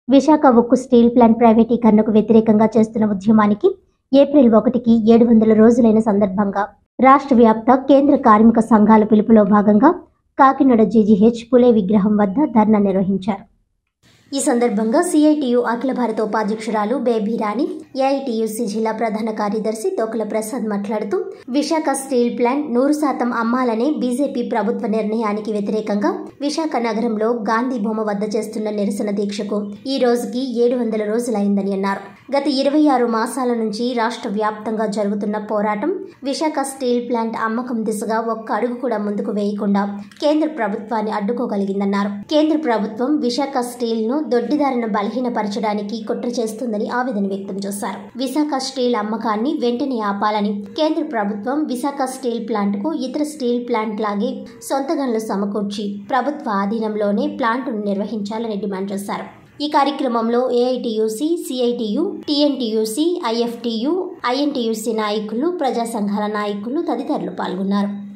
విశాఖ ఉక్కు steel plant ప్రైవేటీకరణకు వ్యతిరేకంగా చేస్తున్న ఉద్యమానికి ఏప్రిల్ ఒకటికి ఏడు వందల రోజులైన సందర్భంగా రాష్ట్ర వ్యాప్త కేంద్ర కార్మిక సంఘాల పిలుపులో భాగంగా కాకినాడ జీజీహెచ్ పులే విగ్రహం వద్ద ధర్నా నిర్వహించారు ఈ సందర్భంగా సిఐటియు అఖిల భారత ఉపాధ్యక్షురాలు బేబీ రాణి ఏఐటియుసి జిల్లా ప్రధాన కార్యదర్శి తోకల ప్రసాద్ మాట్లాడుతూ విశాఖ స్టీల్ ప్లాంట్ నూరు శాతం అమ్మాలనే బీజేపీ ప్రభుత్వ నిర్ణయానికి వ్యతిరేకంగా విశాఖ నగరంలో గాంధీ బొమ్మ వద్ద చేస్తున్న నిరసన దీక్షకు ఈ రోజుకి ఏడు వందల రోజులైందని అన్నారు గత ఇరవై ఆరు మాసాల నుంచి రాష్ట్ర వ్యాప్తంగా జరుగుతున్న పోరాటం విశాఖ స్టీల్ ప్లాంట్ అమ్మకం దిశగా ఒక్క అడుగు కూడా ముందుకు వేయకుండా కేంద్ర ప్రభుత్వాన్ని అడ్డుకోగలిగిందన్నారు కేంద్ర ప్రభుత్వం విశాఖ స్టీల్ ను దొడ్డిదారిన బలహీనపరచడానికి కుట్ర చేస్తుందని ఆవేదన వ్యక్తం చేశారు విశాఖ స్టీల్ అమ్మకాన్ని వెంటనే ఆపాలని కేంద్ర ప్రభుత్వం విశాఖ స్టీల్ ప్లాంట్ కు ఇతర స్టీల్ ప్లాంట్ లాగే సొంత గనులు సమకూర్చి ప్రభుత్వ ఆధీనంలోనే ప్లాంటును నిర్వహించాలని డిమాండ్ చేశారు ఈ కార్యక్రమంలో AITUC CITU TNTUC IFTU INTUC నాయకులు ప్రజా సంఘాల నాయకులు తదితరులు పాల్గొన్నారు